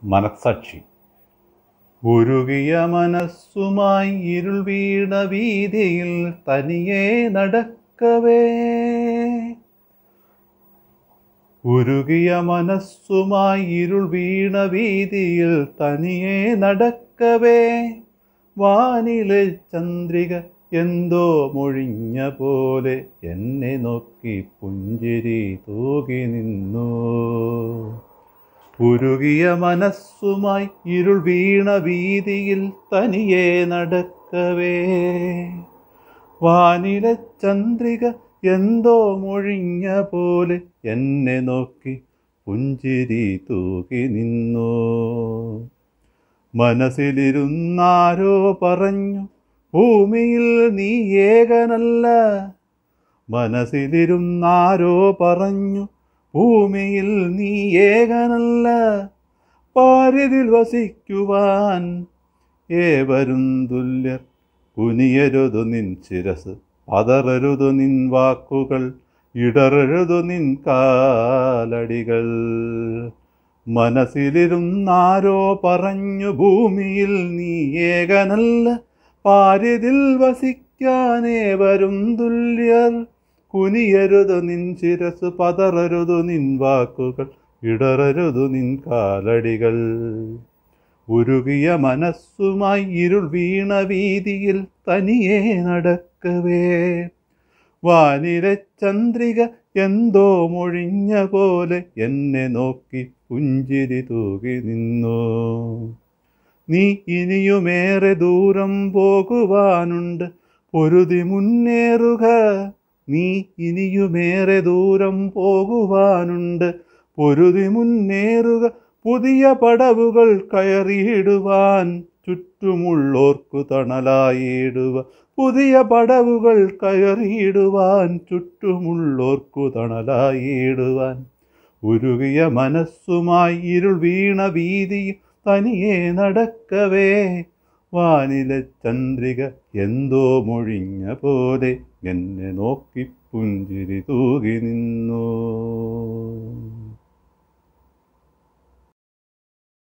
മനസാക്ഷി ഉരുകിയ മനസ്സുമായി ഇരുൾ വീണ വീതിയിൽ തനിയെ നടക്കവേ ഉരുകിയ മനസ്സുമായി ഇരുൾ വീണ വീതിയിൽ തനിയെ നടക്കവേ വാനിലെ ചന്ദ്രിക എന്തോ മൊഴിഞ്ഞ പോലെ എന്നെ നോക്കി പുഞ്ചിരി തൂകി നിന്നു ഉരുകിയ മനസ്സുമായി ഇരുൾ വീണ വീതിയിൽ തനിയെ നടക്കവേ വാനിലെ ചന്ദ്രിക എന്തോ മൊഴിഞ്ഞ പോലെ എന്നെ നോക്കി പുഞ്ചിരി തൂകി നിന്നു മനസ്സിലിരുന്നാരോ പറഞ്ഞു ഭൂമിയിൽ നീ ഏകനല്ല മനസ്സിലിരുന്നാരോ പറഞ്ഞു ഭൂമിയിൽ നീ ഏകനല്ല പാരിതിൽ വസിക്കുവാൻ ഏവരും തുല്യർ കുനിയരുതു നിൻ ശിരസ് പതറരുതു നിൻ വാക്കുകൾ ഇടറരുതു നിൻ കാലടികൾ മനസ്സിലിരുന്നാരോ പറഞ്ഞു ഭൂമിയിൽ നീ ഏകനല്ല പാരിതിൽ വസിക്കാനേവരും തുല്യർ കുനിയരുതു നിൻ ശിരസ് പതറരുതു നിൻ വാക്കുകൾ ഇടറരുതു നിൻ കാലടികൾ ഉരുകിയ മനസ്സുമായി ഇരുൾ വീണ വീതിയിൽ തനിയെ നടക്കവേ വാനിലെ ചന്ദ്രിക എന്തോ മൊഴിഞ്ഞ പോലെ എന്നെ നോക്കി പുഞ്ചിരി തൂകി നിന്നു നീ ഇനിയുമേറെ ദൂരം പോകുവാനുണ്ട് പൊരുതി മുന്നേറുക നീ ഇനിയുമേറെ ദൂരം പോകുവാനുണ്ട് പൊരുതി മുന്നേറുക പുതിയ പടവുകൾ കയറിയിടുവാൻ ചുറ്റുമുള്ളോർക്കു തണലായിടുക പുതിയ പടവുകൾ കയറിയിടുവാൻ ചുറ്റുമുള്ളോർക്കു തണലായിടുവാൻ ഉരുകിയ മനസ്സുമായി ഇരുൾ വീണ വീതി തനിയെ നടക്കവേ വാനിലെ ചന്ദ്രിക എന്തോ മൊഴിഞ്ഞ പോലെ എന്നെ നോക്കി പുഞ്ചിരി തൂകി നിന്നു